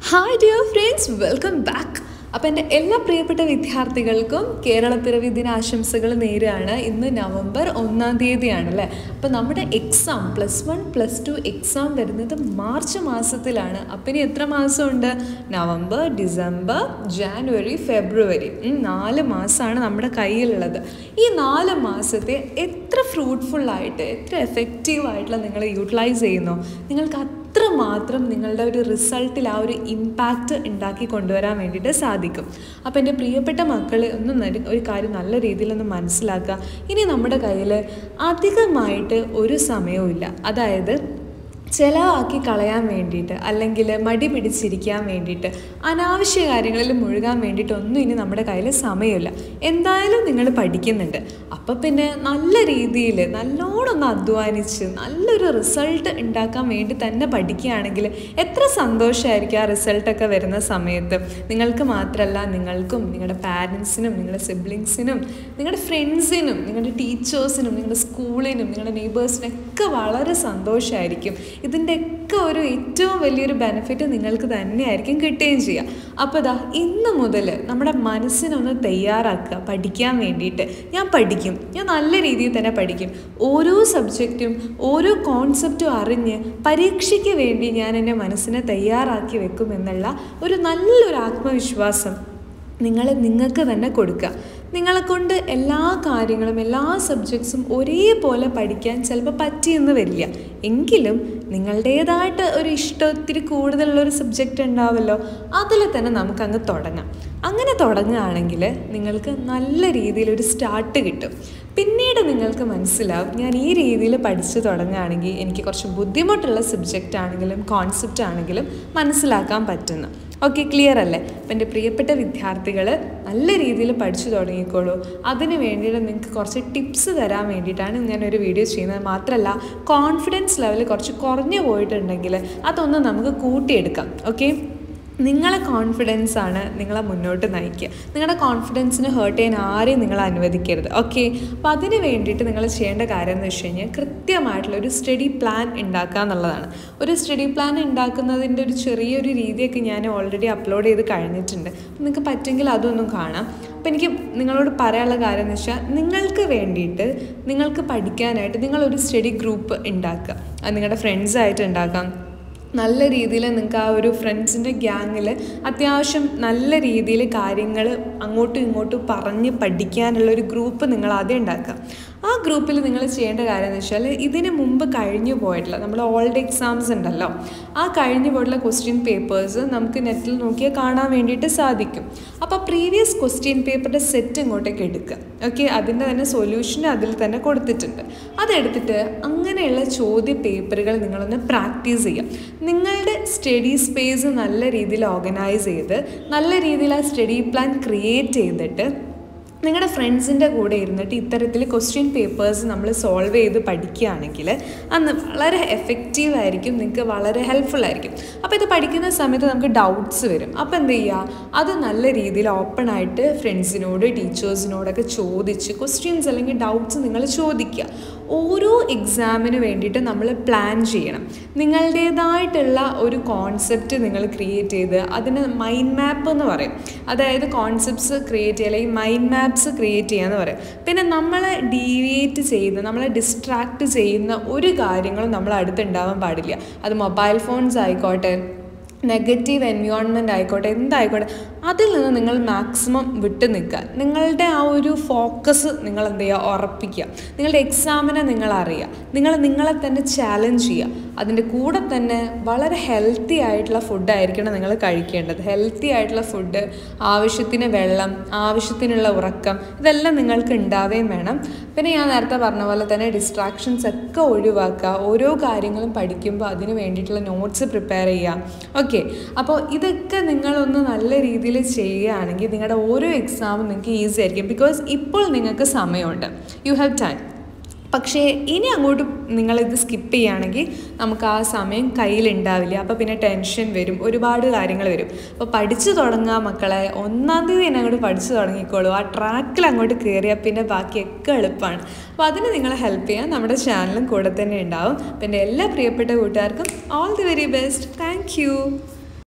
hi dear friends welcome back അപ്പോൾ എൻ്റെ എല്ലാ പ്രിയപ്പെട്ട വിദ്യാർത്ഥികൾക്കും കേരളപ്പിറവി ദിനാശംസകൾ നേരുകയാണ് ഇന്ന് നവംബർ ഒന്നാം തീയതിയാണല്ലേ അപ്പോൾ നമ്മുടെ exam plus one plus two exam വരുന്നത് മാർച്ച് മാസത്തിലാണ് അപ്പം ഇനി എത്ര മാസമുണ്ട് നവംബർ ഡിസംബർ ജാനുവരി ഫെബ്രുവരി ഈ നാല് മാസമാണ് നമ്മുടെ കയ്യിലുള്ളത് ഈ നാല് മാസത്തെ എത്ര ഫ്രൂട്ട്ഫുള്ളായിട്ട് എത്ര എഫക്റ്റീവായിട്ടുള്ള നിങ്ങൾ യൂട്ടിലൈസ് ചെയ്യുന്നോ നിങ്ങൾക്ക് അത്രമാത്രം നിങ്ങളുടെ ഒരു റിസൾട്ടിൽ ആ ഒരു ഇമ്പാക്റ്റ് ഉണ്ടാക്കി കൊണ്ടുവരാൻ വേണ്ടിയിട്ട് സാധിക്കും അപ്പോൾ എൻ്റെ പ്രിയപ്പെട്ട മക്കൾ ഒന്ന് നരി- ഒരു കാര്യം നല്ല രീതിയിലൊന്ന് മനസ്സിലാക്കുക ഇനി നമ്മുടെ കയ്യിൽ അധികമായിട്ട് ഒരു സമയവും ഇല്ല അതായത് ചിലവാക്കി കളയാൻ വേണ്ടിയിട്ട് അല്ലെങ്കിൽ മടി പിടിച്ചിരിക്കാൻ വേണ്ടിയിട്ട് അനാവശ്യ കാര്യങ്ങളിൽ മുഴുകാൻ വേണ്ടിയിട്ട് ഒന്നും ഇനി നമ്മുടെ കയ്യിൽ സമയമില്ല എന്തായാലും നിങ്ങൾ പഠിക്കുന്നുണ്ട് അപ്പോൾ പിന്നെ നല്ല രീതിയിൽ നല്ലോണം ഒന്ന് അധ്വാനിച്ച് നല്ലൊരു റിസൾട്ട് ഉണ്ടാക്കാൻ വേണ്ടി തന്നെ പഠിക്കുകയാണെങ്കിൽ എത്ര സന്തോഷമായിരിക്കും ആ റിസൾട്ടൊക്കെ വരുന്ന സമയത്ത് നിങ്ങൾക്ക് മാത്രമല്ല നിങ്ങൾക്കും നിങ്ങളുടെ പാരൻസിനും നിങ്ങളുടെ സിബ്ലിങ്സിനും നിങ്ങളുടെ ഫ്രണ്ട്സിനും നിങ്ങളുടെ ടീച്ചേഴ്സിനും നിങ്ങളുടെ സ്കൂളിനും നിങ്ങളുടെ നെയ്ബേഴ്സിനൊക്കെ വളരെ സന്തോഷമായിരിക്കും ഇതിൻ്റെയൊക്കെ ഒരു ഏറ്റവും വലിയൊരു ബെനിഫിറ്റ് നിങ്ങൾക്ക് തന്നെയായിരിക്കും കിട്ടുകയും ചെയ്യുക അപ്പോൾ ഇതാ ഇന്ന് മുതൽ നമ്മുടെ മനസ്സിനൊന്ന് തയ്യാറാക്കുക പഠിക്കാൻ വേണ്ടിയിട്ട് ഞാൻ പഠിക്കും ഞാൻ നല്ല രീതിയിൽ തന്നെ പഠിക്കും ഓരോ സബ്ജക്റ്റും ഓരോ കോൺസെപ്റ്റും അറിഞ്ഞ് പരീക്ഷയ്ക്ക് വേണ്ടി ഞാൻ എൻ്റെ മനസ്സിനെ തയ്യാറാക്കി വെക്കും എന്നുള്ള ഒരു നല്ലൊരു ആത്മവിശ്വാസം നിങ്ങൾ നിങ്ങൾക്ക് തന്നെ കൊടുക്കുക നിങ്ങളെ കൊണ്ട് എല്ലാ കാര്യങ്ങളും എല്ലാ സബ്ജക്ട്സും ഒരേപോലെ പഠിക്കാൻ ചിലപ്പോൾ പറ്റിയെന്ന് വരില്ല എങ്കിലും നിങ്ങളുടേതായിട്ട് ഒരു ഇഷ്ടം ഒത്തിരി കൂടുതലുള്ള ഒരു സബ്ജക്റ്റ് ഉണ്ടാവുമല്ലോ അതിൽ തന്നെ നമുക്കങ്ങ് തുടങ്ങാം അങ്ങനെ തുടങ്ങുകയാണെങ്കിൽ നിങ്ങൾക്ക് നല്ല രീതിയിലൊരു സ്റ്റാർട്ട് കിട്ടും പിന്നീട് നിങ്ങൾക്ക് മനസ്സിലാവും ഞാൻ ഈ രീതിയിൽ പഠിച്ചു തുടങ്ങുകയാണെങ്കിൽ എനിക്ക് കുറച്ച് ബുദ്ധിമുട്ടുള്ള സബ്ജക്റ്റ് ആണെങ്കിലും കോൺസെപ്റ്റ് ആണെങ്കിലും മനസ്സിലാക്കാൻ പറ്റുന്നു ഓക്കെ ക്ലിയർ അല്ലേ അപ്പം എൻ്റെ പ്രിയപ്പെട്ട വിദ്യാർത്ഥികൾ നല്ല രീതിയിൽ പഠിച്ചു തുടങ്ങിക്കോളൂ അതിന് വേണ്ടിയിട്ട് നിങ്ങൾക്ക് കുറച്ച് ടിപ്സ് തരാൻ വേണ്ടിയിട്ടാണ് ഞാനൊരു വീഡിയോ ചെയ്യുന്നത് മാത്രമല്ല കോൺഫിഡൻസ് ലെവൽ കുറച്ച് കുറഞ്ഞു പോയിട്ടുണ്ടെങ്കിൽ അതൊന്ന് നമുക്ക് കൂട്ടിയെടുക്കാം ഓക്കെ നിങ്ങളെ കോൺഫിഡൻസ് ആണ് നിങ്ങളെ മുന്നോട്ട് നയിക്കുക നിങ്ങളുടെ കോൺഫിഡൻസിന് ഹേർട്ട് ചെയ്യാൻ ആരെയും നിങ്ങൾ അനുവദിക്കരുത് ഓക്കെ അപ്പോൾ അതിന് വേണ്ടിയിട്ട് നിങ്ങൾ ചെയ്യേണ്ട കാര്യം എന്ന് വെച്ച് കഴിഞ്ഞാൽ കൃത്യമായിട്ടുള്ള ഒരു സ്റ്റഡി പ്ലാൻ ഉണ്ടാക്കുക എന്നുള്ളതാണ് ഒരു സ്റ്റഡി പ്ലാൻ ഉണ്ടാക്കുന്നതിൻ്റെ ഒരു ചെറിയൊരു രീതിയൊക്കെ ഞാൻ ഓൾറെഡി അപ്ലോഡ് ചെയ്ത് കഴിഞ്ഞിട്ടുണ്ട് അപ്പോൾ നിങ്ങൾക്ക് പറ്റുമെങ്കിൽ അതൊന്നും കാണാം അപ്പോൾ എനിക്ക് നിങ്ങളോട് പറയാനുള്ള കാര്യം എന്ന് വെച്ചാൽ നിങ്ങൾക്ക് വേണ്ടിയിട്ട് നിങ്ങൾക്ക് പഠിക്കാനായിട്ട് നിങ്ങളൊരു സ്റ്റഡി ഗ്രൂപ്പ് ഉണ്ടാക്കുക അത് നിങ്ങളുടെ ഫ്രണ്ട്സായിട്ട് ഉണ്ടാക്കാം നല്ല രീതിയിൽ നിങ്ങൾക്ക് ആ ഒരു ഫ്രണ്ട്സിൻ്റെ ഗ്യാങ്ങിൽ അത്യാവശ്യം നല്ല രീതിയിൽ കാര്യങ്ങൾ അങ്ങോട്ടും ഇങ്ങോട്ടും പറഞ്ഞ് പഠിക്കാനുള്ള ഒരു ഗ്രൂപ്പ് നിങ്ങൾ ആദ്യം ഉണ്ടാക്കുക ആ ഗ്രൂപ്പിൽ നിങ്ങൾ ചെയ്യേണ്ട കാര്യം എന്ന് വെച്ചാൽ ഇതിന് മുമ്പ് കഴിഞ്ഞു പോയിട്ടുള്ള നമ്മൾ ഓൾഡ് എക്സാംസ് ഉണ്ടല്ലോ ആ കഴിഞ്ഞു പോയിട്ടുള്ള ക്വസ്റ്റ്യൻ പേപ്പേഴ്സ് നമുക്ക് നെറ്റിൽ നോക്കിയാൽ കാണാൻ വേണ്ടിയിട്ട് സാധിക്കും അപ്പോൾ പ്രീവിയസ് ക്വസ്റ്റ്യൻ പേപ്പറിൻ്റെ സെറ്റ് ഇങ്ങോട്ടേക്ക് എടുക്കുക ഓക്കെ അതിൻ്റെ തന്നെ സൊല്യൂഷൻ അതിൽ തന്നെ കൊടുത്തിട്ടുണ്ട് അതെടുത്തിട്ട് അങ്ങനെയുള്ള ചോദ്യ പേപ്പറുകൾ നിങ്ങളൊന്ന് പ്രാക്ടീസ് ചെയ്യാം നിങ്ങളുടെ സ്റ്റഡി സ്പേസ് നല്ല രീതിയിൽ ഓർഗനൈസ് ചെയ്ത് നല്ല രീതിയിൽ ആ സ്റ്റഡി പ്ലാൻ ക്രിയേറ്റ് ചെയ്തിട്ട് നിങ്ങളുടെ ഫ്രണ്ട്സിൻ്റെ കൂടെ ഇരുന്നിട്ട് ഇത്തരത്തിൽ ക്വസ്റ്റ്യൻ പേപ്പേഴ്സ് നമ്മൾ സോൾവ് ചെയ്ത് പഠിക്കുകയാണെങ്കിൽ അന്ന് വളരെ എഫക്റ്റീവ് ആയിരിക്കും നിങ്ങൾക്ക് വളരെ ഹെൽപ്ഫുൾ ആയിരിക്കും അപ്പോൾ ഇത് പഠിക്കുന്ന സമയത്ത് നമുക്ക് ഡൗട്ട്സ് വരും അപ്പോൾ എന്ത് ചെയ്യുക അത് നല്ല രീതിയിൽ ഓപ്പൺ ആയിട്ട് ഫ്രണ്ട്സിനോട് ടീച്ചേഴ്സിനോടൊക്കെ ചോദിച്ച് ക്വസ്റ്റ്യൻസ് അല്ലെങ്കിൽ ഡൗട്ട്സ് നിങ്ങൾ ചോദിക്കുക ഓരോ എക്സാമിന് വേണ്ടിയിട്ട് നമ്മൾ പ്ലാൻ ചെയ്യണം നിങ്ങളുടേതായിട്ടുള്ള ഒരു കോൺസെപ്റ്റ് നിങ്ങൾ ക്രിയേറ്റ് ചെയ്ത് അതിന് മൈൻഡ് മാപ്പ് എന്ന് പറയും അതായത് കോൺസെപ്റ്റ്സ് ക്രിയേറ്റ് ചെയ്യുക അല്ലെങ്കിൽ മൈൻഡ് മാപ്സ് ക്രിയേറ്റ് ചെയ്യുക എന്ന് പറയും പിന്നെ നമ്മളെ ഡീവിയേറ്റ് ചെയ്യുന്ന നമ്മളെ ഡിസ്ട്രാക്റ്റ് ചെയ്യുന്ന ഒരു കാര്യങ്ങളും നമ്മൾ അടുത്തുണ്ടാവാൻ പാടില്ല അത് മൊബൈൽ ഫോൺസ് ആയിക്കോട്ടെ നെഗറ്റീവ് എൻവയോൺമെൻറ്റ് ആയിക്കോട്ടെ എന്തായിക്കോട്ടെ അതിൽ നിന്ന് നിങ്ങൾ മാക്സിമം വിട്ട് നിൽക്കുക നിങ്ങളുടെ ആ ഒരു ഫോക്കസ് നിങ്ങൾ എന്ത് ചെയ്യുക ഉറപ്പിക്കുക നിങ്ങളുടെ എക്സാമിനെ നിങ്ങൾ അറിയുക നിങ്ങൾ നിങ്ങളെ തന്നെ ചാലഞ്ച് ചെയ്യുക അതിൻ്റെ കൂടെ തന്നെ വളരെ ഹെൽത്തി ആയിട്ടുള്ള ഫുഡായിരിക്കണം നിങ്ങൾ കഴിക്കേണ്ടത് ഹെൽത്തി ആയിട്ടുള്ള ഫുഡ് ആവശ്യത്തിന് വെള്ളം ആവശ്യത്തിനുള്ള ഉറക്കം ഇതെല്ലാം നിങ്ങൾക്ക് ഉണ്ടാവുകയും വേണം പിന്നെ ഞാൻ നേരത്തെ പറഞ്ഞ പോലെ തന്നെ ഡിസ്ട്രാക്ഷൻസ് ഒക്കെ ഒഴിവാക്കുക ഓരോ കാര്യങ്ങളും പഠിക്കുമ്പോൾ അതിന് വേണ്ടിയിട്ടുള്ള നോട്ട്സ് പ്രിപ്പയർ ചെയ്യുക ഓക്കെ അപ്പോൾ ഇതൊക്കെ നിങ്ങളൊന്ന് നല്ല രീതിയിൽ ചെയ്യുകയാണെങ്കിൽ നിങ്ങളുടെ ഓരോ എക്സാമും നിങ്ങൾക്ക് ഈസി ആയിരിക്കും ബിക്കോസ് ഇപ്പോൾ നിങ്ങൾക്ക് സമയമുണ്ട് യു ഹാവ് ടൈം പക്ഷേ ഇനി അങ്ങോട്ട് നിങ്ങളിത് സ്കിപ്പ് ചെയ്യുകയാണെങ്കിൽ നമുക്ക് ആ സമയം കയ്യിലുണ്ടാവില്ല അപ്പോൾ പിന്നെ ടെൻഷൻ വരും ഒരുപാട് കാര്യങ്ങൾ വരും അപ്പോൾ പഠിച്ചു തുടങ്ങുക മക്കളെ ഒന്നാം തീയതി തന്നെ അങ്ങോട്ട് പഠിച്ചു തുടങ്ങിക്കോളൂ ആ ട്രാക്കിൽ അങ്ങോട്ട് കയറിയാൽ പിന്നെ ബാക്കിയൊക്കെ എളുപ്പമാണ് അപ്പോൾ അതിന് നിങ്ങളെ ഹെൽപ്പ് ചെയ്യാൻ നമ്മുടെ ചാനലും കൂടെ തന്നെ ഉണ്ടാവും അപ്പോൾ എൻ്റെ എല്ലാ പ്രിയപ്പെട്ട കൂട്ടുകാർക്കും all the very best thank